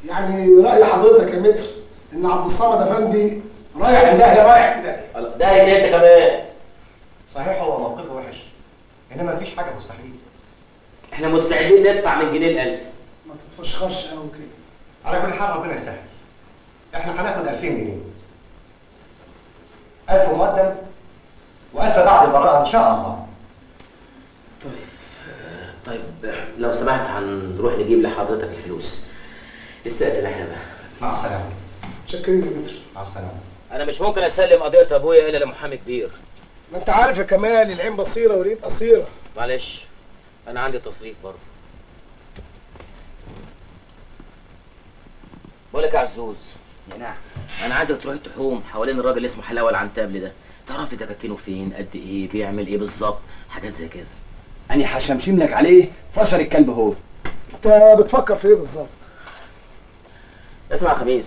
يعني راي حضرتك يا متر ان عبد الصمد افندي رايح داهيه رايح داهيه ده هي انت كمان صحيح هو موقفه وحش انما مفيش حاجه مستحيل احنا مستعدين ندفع من جنيه الالف ما تتفشخرش قوي كده على كل حال ربنا يسهل احنا هناخد 2000 جنيه 1000 مقدم و1000 بعد البراءه ان شاء الله طيب لو سمحت هنروح نجيب لحضرتك الفلوس استأذن احنا بقى مع السلامه شاكرين يا متر مع السلامه انا مش ممكن اسلم قضيه ابويا الا لمحامي كبير ما انت عارف يا كمال العين بصيره واليد قصيره معلش انا عندي تصريف برضه بقول لك يا عزوز يا نعم انا عايزك تروح تحوم حوالين الراجل اللي اسمه حلاوه العنتابلي ده تعرف دكاكينه فين قد ايه بيعمل ايه بالظبط حاجات زي كده أنا هشمشم لك عليه فشر الكلب هو انت بتفكر في ايه بالظبط اسمع يا خميس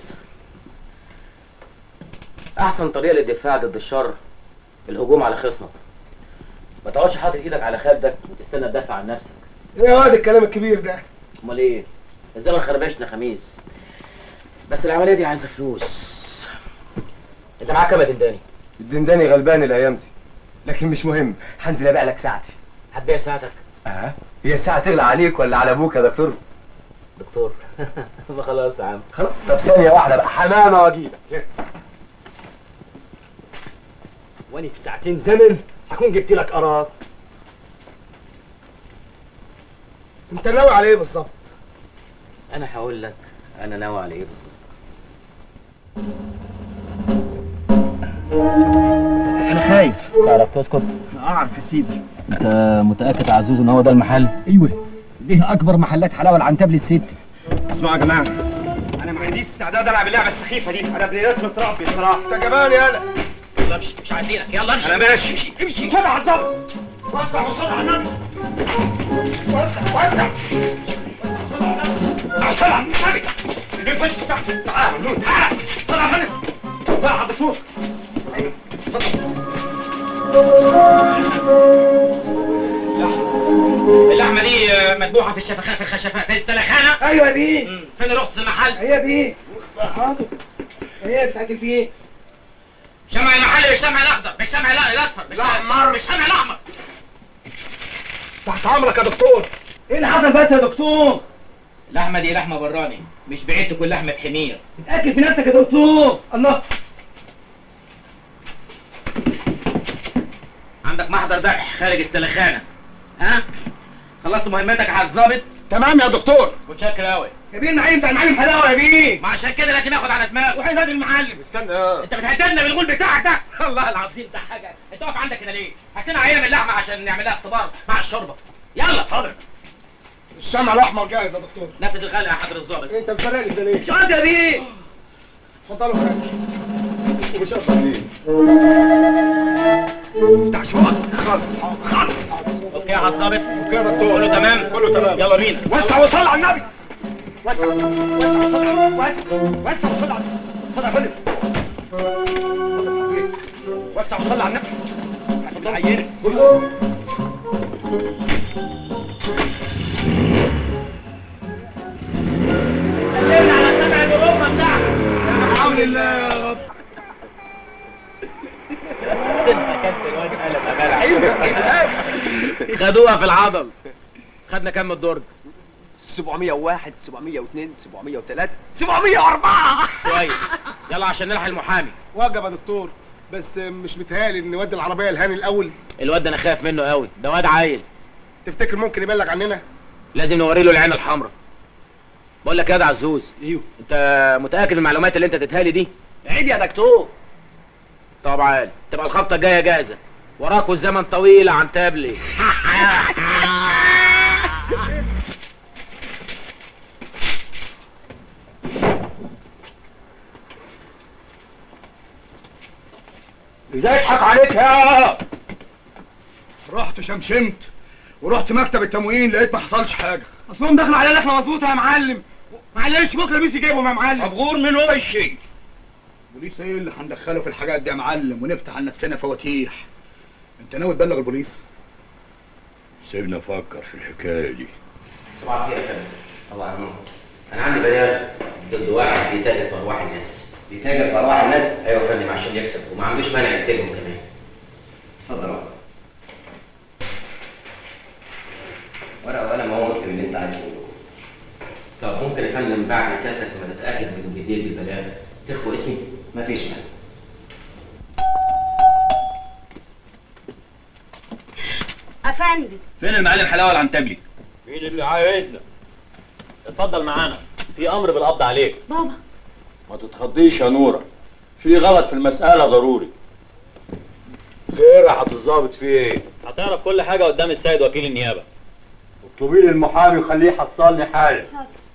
احسن طريقه للدفاع ضد الشر الهجوم على خصمك ما تقعدش حاطط ايدك على خدك وتستنى تدافع عن نفسك ايه يا واد الكلام الكبير ده امال ايه الزمن خربشنا خميس بس العمليه دي عايزه فلوس انت معاك كام يا دنداني الدنداني غلبان الأيام دي لكن مش مهم هنزل أبيع لك ساعتي هتبيع ساعتك أه هي الساعة تغلى عليك ولا على أبوك يا دكتور؟ دكتور ما خلاص يا عم خلاص طب ثانية واحدة بقى حمامة وأجيلك وأنا في ساعتين زمن هكون جبت لك قرار انت ناوي على ايه بالظبط انا هقول لك انا ناوي على ايه بالظبط أنا خايف تعرف تسكت أعرف يا سيدي انت متاكد يا عزوز ان هو ده المحل أيوه دي أكبر محلات حلاوة العنتبلي الست اسمعوا يا جماعه انا ما عنديش استعداد العب اللعبه السخيفه دي انا ابن ناس متربي صراحه انت جبان يالا يلا امشي مش عايزينك يلا امشي انا ماشي امشي امشي خد على الظبط وسع وصل على النبي وسع وسع وصل على النبي اللي فش تحت تعال مجنون تعال طلع فين طلع على الدكتور ايوه اللحمه دي مذبوحه في الشفخات في الخشفات في السلخانه ايوه دي مم. فين رخص المحل هي دي حاضر هي بتاعت الفيه شمع المحل مش شمع الاخضر مش شمع لا- الاصفر مش شمع- الأحمر. مش شمع الاحمر تحت امرك يا دكتور ايه اللي حصل بس يا دكتور اللحمه دي لحمه براني مش بعيد تكون لحمه حمير اتاكد في نفسك يا دكتور الله عندك محضر ذبح خارج السلخانه ها خلصت مهمتك على الظابط تمام يا دكتور متشكر قوي يا بيه المعلم بتاع المعلم حلاوه يا بيه ما عشان كده لازم اخد على دماغه روح نادي المعلم استنى انت بتهددنا بالغول بتاعك ده الله العظيم ده حاجه انت واقف عندك هنا ليه هات لنا عينه من اللحمه عشان نعمل لها اختبار مع الشوربه يلا حاضر الشمع الاحمر جاهز يا دكتور نفذ الخلق يا حضر الظابط انت مفرقني ده ليه شاطر يا بيه اتفضلوا خير ومش هقدر ليه بتاع شوط خالص خالص اوكي يا الظابط اوكي يا دكتور كله تمام كله تمام يلا بينا وسع وصل على النبي وسع وسع وصل على وسع وسع وصل على وصل على النبي وسع وصل على النبي حسب العينه على سبع الأمة بتاعك بحول الله يا رب خدوها في العضل خدنا كام من الدرج 701 702 703 704 كويس يلا عشان نلحق المحامي وجب يا دكتور بس مش متهيألي ان نودي العربيه الهاني الاول الواد ده انا خايف منه قوي ده واد عيل تفتكر ممكن يبلغ عننا لازم نوري له العين الحمراء بقول لك يا ده عزوز ايوه انت متاكد من المعلومات اللي انت تتهالي دي عيب يا دكتور طب عال تبقى الخبطه الجايه جاهزه وراكوا الزمن طويل عن تابلي ازاي يضحك عليك يا رحت شمشمت ورحت مكتب التموين لقيت ما حصلش حاجه اصلهم دخلوا علينا احنا مظبوطه يا معلم معلش بكره بيسي جايبهم يا معلم مبغور من وشي بوليس ايه اللي هندخله في الحاجات دي يا معلم ونفتح على نفسنا فواتيح انت ناوي تبلغ البوليس سيبنا افكر في الحكايه دي صباح الخير يا فندم طبعا انا عندي بيان ضد واحد بيتاجر في ارواح الناس بيتاجر في ارواح الناس ايوه يا فندم عشان يكسب وما عندوش مانع يقتلهم كمان اتفضل اهو. ورقه وقلم هو اكتب اللي انت عايزه طب ممكن يا فندم بعد ساعتك لما تتاكد من جديه البلاغ تخفوا اسمي مفيش مانع افندم فين المعلم حلاوه العنتبلي مين اللي عايزنا؟ اتفضل معانا في امر بالقبض عليك بابا ما تتخضيش يا نوره في غلط في المسألة ضروري خير يا حضرة الظابط في ايه؟ هتعرف كل حاجة قدام السيد وكيل النيابة اطلبي لي المحامي وخليه يحصلني حالا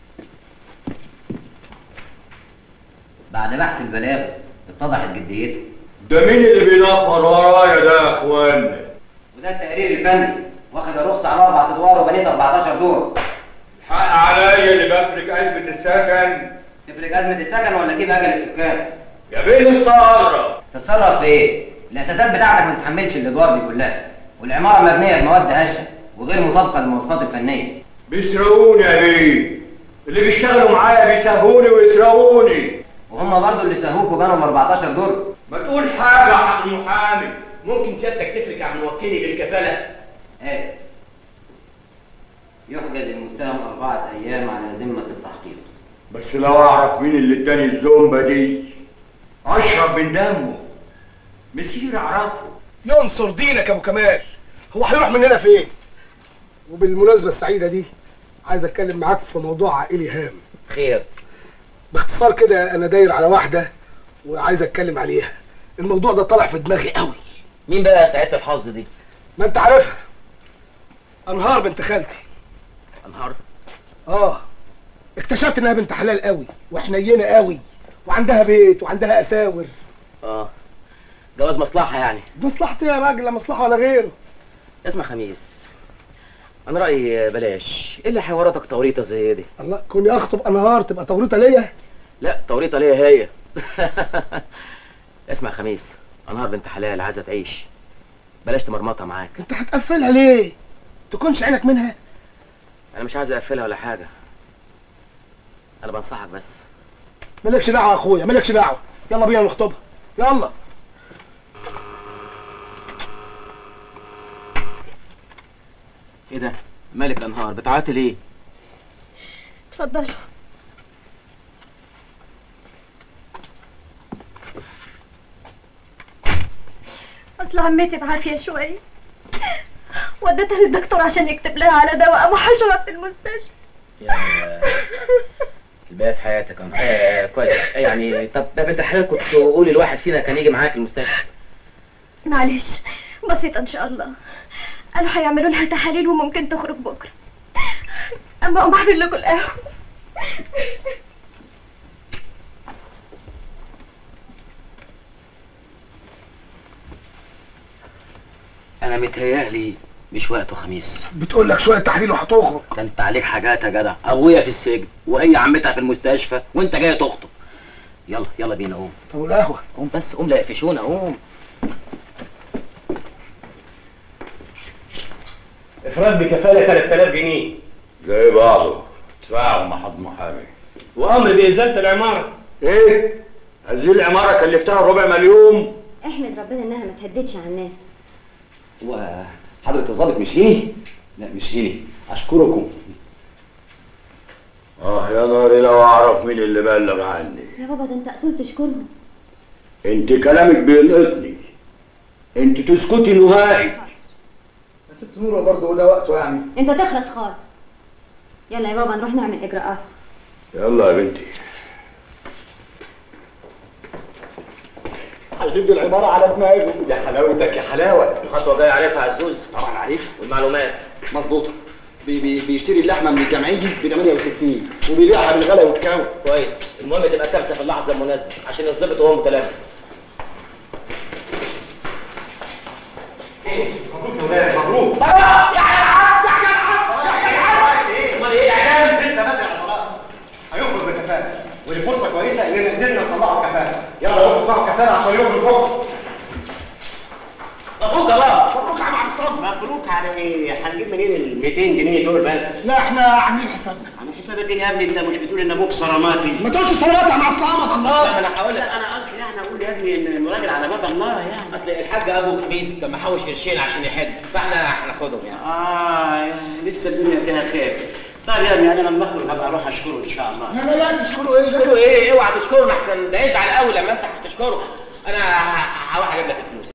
بعد بحث البلاغ اتضحت جديته ده مين اللي بينفر ورايا ده يا اخوانا؟ وده التقرير الفني واخد الرخصة على أربع أدوار وبنيت 14 دور حق عليا اللي بفرق قلبة السكن تفرق أزمة السكن ولا تجيب أجل السكان؟ يا بيه الثارة تتصرف في إيه؟ الأساسات بتاعتك ما تتحملش الأدوار دي كلها والعمارة مبنية بمواد هشة وغير مطابقة للمواصفات الفنية بيسرقوني يا بيه اللي بيشتغلوا معايا بيسهوني ويسرقوني وهم برضو اللي سهوك وبنوا ب 14 دور ما تقول حاجة يا حق المحامي ممكن سيادتك تفرج عن موكلي بالكفاله آسف يحجز المتهم أربعة أيام على ذمة التحقيق بس لو اعرف مين اللي اداني الزومبة دي اشرب من دمه مسير اعرفه ينصر دينك يا ابو كمال هو هيروح مننا فين وبالمناسبه السعيده دي عايز اتكلم معاك في موضوع عائلي هام خير باختصار كده انا داير على واحده وعايز اتكلم عليها الموضوع ده طالع في دماغي قوي مين بقى سعاده الحظ دي ما انت عارفها انهار بنت خالتي انهار اه اكتشفت انها بنت حلال قوي وحنينه قوي وعندها بيت وعندها اساور اه جواز مصلحه يعني مصلحتي يا راجل لا مصلحه ولا غيره اسمع خميس انا رايي بلاش ايه اللي حواراتك توريطه زي دي الله كوني اخطب انهار تبقى توريطه ليا لا توريطه ليا هي اسمع خميس انهار بنت حلال عايزه تعيش بلاش تمرمطها معاك انت هتقفلها ليه تكونش عينك منها انا مش عايز اقفلها ولا حاجه انا بنصحك بس مالكش دعوه يا اخويا مالكش دعوه يلا بينا نخطبها يلا ايه ده مالك انهار بتعيطي ليه اتفضلوا اصل عمتي بعافيه شويه وديتها للدكتور عشان يكتب لها على دواء محشوه في المستشفى يا الباقي في حياتك انا آه كويس آه، يعني طب ده بنت حلال كنت قولي الواحد فينا كان يجي معاك المستشفى معلش بسيطة ان شاء الله قالوا هيعملوا لها تحاليل وممكن تخرج بكره اما اقوم اعمل لكم القهوه انا متهيألي مش وقته خميس بتقول لك شويه تحليل وهتخرج ده انت عليك حاجات يا جدع ابويا في السجن وهي عمتها في المستشفى وانت جاي تخطب يلا يلا بينا قوم طب والقهوه قوم بس قوم لا يقفشونا قوم افراد بكفالة 3000 جنيه زي بعضه ادفعوا مع حد محامي وامر بازالة العمارة ايه هذه العمارة كلفتها ربع مليون احمد ربنا انها ما تهددش على الناس وحضرة الضابط مش هيني؟ لا مش هيني أشكركم اه يا ناري لو اعرف مين اللي بلغ عني يا بابا ده انت اصول تشكرهم انت كلامك بيلقطني انت تسكتي نهائي ست نوره برضه وده وقته يعني انت تخرس خالص يلا يا بابا نروح نعمل اجراءات يلا يا بنتي هيجيب العباره على دماغه يا حلاوتك يا حلاوة الخطوه جايه عارفها عزوز طبعا عارف والمعلومات مظبوطة بي بي بيشتري اللحمة من الجمعية ب 68 وبيبيعها بالغلا والكاو كويس المهم تبقى كارثه في اللحظه المناسبه عشان الظابط وهو متلبس هيخرج بكفاءة ودي فرصة كويسة إننا قدرنا نطلعه كفاءة يلا روحوا ادفعوا كفاءة عشان يخرج بكرة مبروك يا بابا مبروك يا عم عصام مبروك على ايه؟ هنجيب منين ال 200 جنيه دول بس؟ لا احنا عاملين حسابنا عامل سبب ايه يا ابني انت مش بتقول ان ابوك صراماتي ما تقولش صلوات يا مع الصامت الله انا هقول لك انا قصدي يعني اقول يا ابني ان الراجل على باب الله يعني اصل الحاج ابو خميس كان محوش قرشين عشان يحج فاحنا هناخدهم يعني اه لسه الدنيا فيها خير طيب يا ابني انا لما اخرج هبقى اروح اشكره ان شاء الله لا لا لا تشكروا ايه تشكره ايه اوعى تشكره احسن ده يزعل قوي لما انت هتشكره انا ه- هروح اجيب لك الفلوس